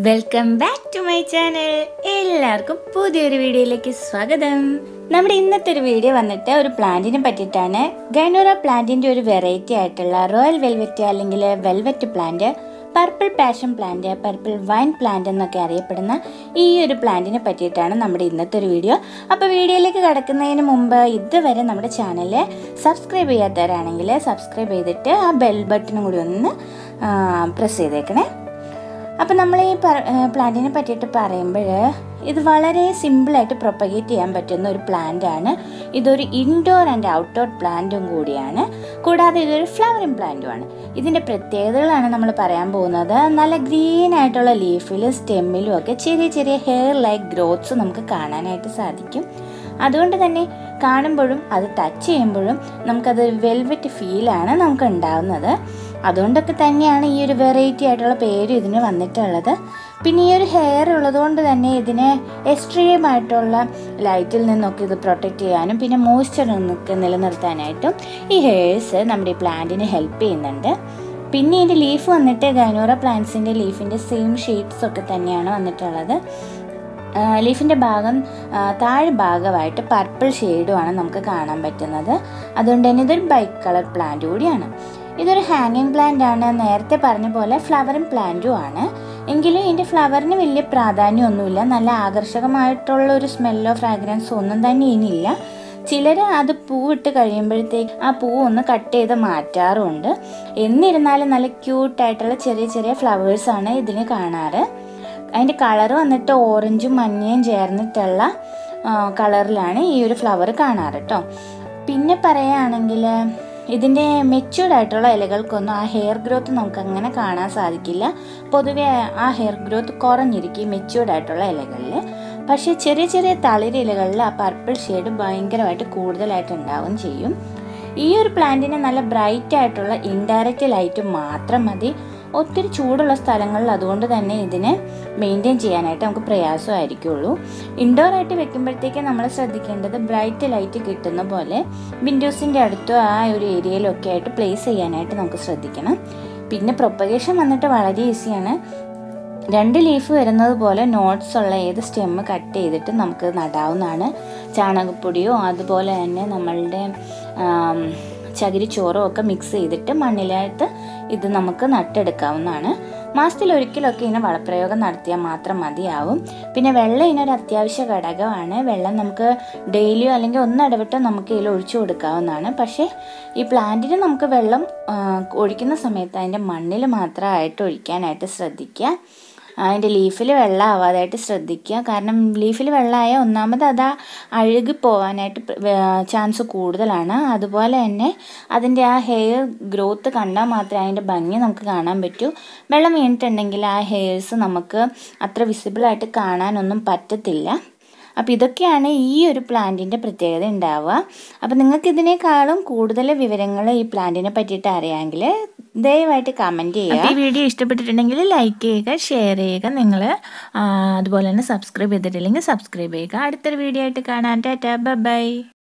welcome back to my channel എല്ലാവർക്കും പുതിയൊരു വീഡിയോയിലേക്ക് സ്വാഗതം നമ്മുടെ ഇന്നത്തെ ഒരു വീഡിയോ വന്നിട്ട് ഒരു പ്ലാന്റിനെ പറ്റിയിട്ടാണ് ഗൈനോറ പ്ലാന്റിന്റെ ഒരു വെറൈറ്റി ആയിട്ടുള്ള റോയൽ വെൽവെറ്റ് അല്ലെങ്കിൽ velvet plant purple passion plant purple vine plant എന്നൊക്കെ അറിയപ്പെടുന്ന ഈ ഒരു പ്ലാന്റിനെ പറ്റിയിട്ടാണ് നമ്മുടെ ഇന്നത്തെ ഒരു വീഡിയോ അപ്പോൾ വീഡിയോയിലേക്ക് കടക്കുന്നതിന് മുമ്പ് ഇതുവരെ നമ്മുടെ ചാനൽ സബ്സ്ക്രൈബ് ചെയ്യാത്തവരാണെങ്കിൽ സബ്സ്ക്രൈബ് ചെയ്തിട്ട് ആ ബെൽ ബട്ടണും കൂടി ഒന്ന് പ്രസ് ചെയ്തേക്കണേ അപ്പം നമ്മൾ ഈ പ്ലാന്റിനെ പറ്റിയിട്ട് പറയുമ്പോൾ ഇത് വളരെ സിമ്പിളായിട്ട് പ്രൊപ്പഗേറ്റ് ചെയ്യാൻ പറ്റുന്ന ഒരു പ്ലാന്റ് ആണ് ഇതൊരു ഇൻഡോർ ആൻഡ് ഔട്ട്ഡോർ പ്ലാന്റും കൂടിയാണ് കൂടാതെ ഇതൊരു ഫ്ലവറിങ് പ്ലാന്റുമാണ് ഇതിൻ്റെ പ്രത്യേകതകളാണ് നമ്മൾ പറയാൻ പോകുന്നത് നല്ല ഗ്രീൻ ആയിട്ടുള്ള ലീഫിലും സ്റ്റെമ്മിലും ഒക്കെ ചെറിയ ചെറിയ ഹെയർ ലൈക്ക് ഗ്രോത്ത്സ് നമുക്ക് കാണാനായിട്ട് സാധിക്കും അതുകൊണ്ട് തന്നെ കാണുമ്പോഴും അത് ടച്ച് ചെയ്യുമ്പോഴും നമുക്കത് വെൽവെറ്റ് ഫീലാണ് നമുക്ക് ഉണ്ടാകുന്നത് അതുകൊണ്ടൊക്കെ തന്നെയാണ് ഈ ഒരു വെറൈറ്റി ആയിട്ടുള്ള പേര് ഇതിന് വന്നിട്ടുള്ളത് പിന്നെ ഈ ഒരു ഹെയർ ഉള്ളതുകൊണ്ട് തന്നെ ഇതിനെ എക്സ്ട്രീം ആയിട്ടുള്ള ലൈറ്റിൽ നിന്നൊക്കെ ഇത് പ്രൊട്ടക്റ്റ് ചെയ്യാനും പിന്നെ മോയ്സ്ചർ നിന്നൊക്കെ നിലനിർത്താനായിട്ടും ഈ ഹെയർസ് നമ്മുടെ ഈ പ്ലാന്റിന് ഹെൽപ്പ് ചെയ്യുന്നുണ്ട് പിന്നെ ഇതിൻ്റെ ലീഫ് വന്നിട്ട് ഗൈനോറ പ്ലാന്റ്സിൻ്റെ ലീഫിൻ്റെ സെയിം ഷെയ്ഡ്സ് ഒക്കെ തന്നെയാണ് വന്നിട്ടുള്ളത് ലീഫിൻ്റെ ഭാഗം താഴെ ഭാഗമായിട്ട് പർപ്പിൾ ഷെയ്ഡുമാണ് നമുക്ക് കാണാൻ പറ്റുന്നത് അതുകൊണ്ട് തന്നെ ഇതൊരു ബൈക്ക് കളർ പ്ലാന്റ് കൂടിയാണ് ഇതൊരു ഹാങ്ങിങ് പ്ലാന്റ് ആണ് നേരത്തെ പറഞ്ഞ പോലെ ഫ്ലവറിങ് പ്ലാന്റും ആണ് എങ്കിലും ഇതിൻ്റെ ഫ്ലവറിന് വലിയ പ്രാധാന്യമൊന്നുമില്ല നല്ല ആകർഷകമായിട്ടുള്ള ഒരു സ്മെല്ലോ ഫ്രാഗ്രൻസോ ഒന്നും തന്നെ ഇതിനില്ല ചിലർ അത് പൂവിട്ട് കഴിയുമ്പോഴത്തേക്ക് ആ പൂ ഒന്ന് കട്ട് ചെയ്ത് മാറ്റാറുമുണ്ട് എന്നിരുന്നാലും നല്ല ക്യൂട്ടായിട്ടുള്ള ചെറിയ ചെറിയ ഫ്ലവേഴ്സാണ് ഇതിന് കാണാറ് അതിൻ്റെ കളർ വന്നിട്ട് ഓറഞ്ചും മഞ്ഞയും ചേർന്നിട്ടുള്ള കളറിലാണ് ഈ ഒരു ഫ്ലവർ കാണാറ് കേട്ടോ പിന്നെ പറയുകയാണെങ്കിൽ ഇതിൻ്റെ മെച്യൂർഡ് ആയിട്ടുള്ള ഇലകൾക്കൊന്നും ആ ഹെയർ ഗ്രോത്ത് നമുക്ക് അങ്ങനെ കാണാൻ സാധിക്കില്ല പൊതുവെ ആ ഹെയർ ഗ്രോത്ത് കുറഞ്ഞിരിക്കും മെച്യൂർഡ് ആയിട്ടുള്ള ഇലകളിൽ പക്ഷേ ചെറിയ ചെറിയ തളിര് ഇലകളിൽ ആ പർപ്പിൾ ഷെയ്ഡ് ഭയങ്കരമായിട്ട് കൂടുതലായിട്ട് ഉണ്ടാവും ചെയ്യും ഈ ഒരു പ്ലാന്റിന് നല്ല ബ്രൈറ്റ് ആയിട്ടുള്ള ഇൻഡയറക്റ്റ് ലൈറ്റ് മാത്രം മതി ഒത്തിരി ചൂടുള്ള സ്ഥലങ്ങളിൽ അതുകൊണ്ട് തന്നെ ഇതിനെ മെയിൻറ്റെയിൻ ചെയ്യാനായിട്ട് നമുക്ക് പ്രയാസമായിരിക്കുള്ളൂ ഇൻഡോർ ആയിട്ട് വെക്കുമ്പോഴത്തേക്ക് നമ്മൾ ശ്രദ്ധിക്കേണ്ടത് ബ്രൈറ്റ് ലൈറ്റ് കിട്ടുന്ന പോലെ വിൻഡോസിൻ്റെ അടുത്തോ ആ ഒരു ഏരിയയിലൊക്കെ ആയിട്ട് പ്ലേസ് ചെയ്യാനായിട്ട് നമുക്ക് ശ്രദ്ധിക്കണം പിന്നെ പ്രൊപ്പഗേഷൻ വന്നിട്ട് വളരെ ഈസിയാണ് രണ്ട് ലീഫ് വരുന്നത് പോലെ നോട്ട്സ് ഉള്ള ഏത് സ്റ്റെമ്മ് കട്ട് ചെയ്തിട്ട് നമുക്ക് നടാവുന്നതാണ് ചാണകപ്പൊടിയോ അതുപോലെ തന്നെ നമ്മളുടെ ചകിരിച്ചോറോ ഒക്കെ മിക്സ് ചെയ്തിട്ട് മണ്ണിലായിട്ട് ഇത് നമുക്ക് നട്ടെടുക്കാവുന്നതാണ് മാസത്തിൽ ഒരിക്കലൊക്കെ ഇതിന് വളപ്രയോഗം നടത്തിയാൽ മാത്രം മതിയാവും പിന്നെ വെള്ളം ഇതിനൊരു അത്യാവശ്യ ഘടകമാണ് വെള്ളം നമുക്ക് ഡെയിലിയോ അല്ലെങ്കിൽ ഒന്നിടവിട്ടോ നമുക്ക് ഇതിൽ ഒഴിച്ചു കൊടുക്കാവുന്നതാണ് പക്ഷേ ഈ പ്ലാന്റിന് നമുക്ക് വെള്ളം ഒഴിക്കുന്ന സമയത്ത് അതിൻ്റെ മണ്ണിൽ മാത്രമായിട്ട് ഒഴിക്കാനായിട്ട് ശ്രദ്ധിക്കുക അതിൻ്റെ ലീഫിൽ വെള്ളം ആവാതായിട്ട് ശ്രദ്ധിക്കുക കാരണം ലീഫിൽ വെള്ളമായാൽ ഒന്നാമത് അത് അഴുകി പോകാനായിട്ട് ചാൻസ് കൂടുതലാണ് അതുപോലെ തന്നെ അതിൻ്റെ ആ ഹെയർ ഗ്രോത്ത് കണ്ടാൽ മാത്രമേ അതിൻ്റെ ഭംഗി നമുക്ക് കാണാൻ പറ്റൂ വെള്ളം വീണിട്ടുണ്ടെങ്കിൽ ആ ഹെയർസ് നമുക്ക് അത്ര വിസിബിളായിട്ട് കാണാനൊന്നും പറ്റത്തില്ല അപ്പോൾ ഇതൊക്കെയാണ് ഈ ഒരു പ്ലാന്റിൻ്റെ പ്രത്യേകത ഉണ്ടാവുക അപ്പോൾ നിങ്ങൾക്ക് ഇതിനേക്കാളും കൂടുതൽ വിവരങ്ങൾ ഈ പ്ലാന്റിനെ പറ്റിയിട്ട് അറിയാമെങ്കിൽ ദയവായിട്ട് കമൻറ്റ് ചെയ്യുക ഈ വീഡിയോ ഇഷ്ടപ്പെട്ടിട്ടുണ്ടെങ്കിൽ ലൈക്ക് ചെയ്യുക ഷെയർ ചെയ്യുക നിങ്ങൾ അതുപോലെ തന്നെ സബ്സ്ക്രൈബ് ചെയ്തിട്ടില്ലെങ്കിൽ സബ്സ്ക്രൈബ് ചെയ്യുക അടുത്തൊരു വീഡിയോ ആയിട്ട് കാണാൻ ടാറ്റാ ബൈ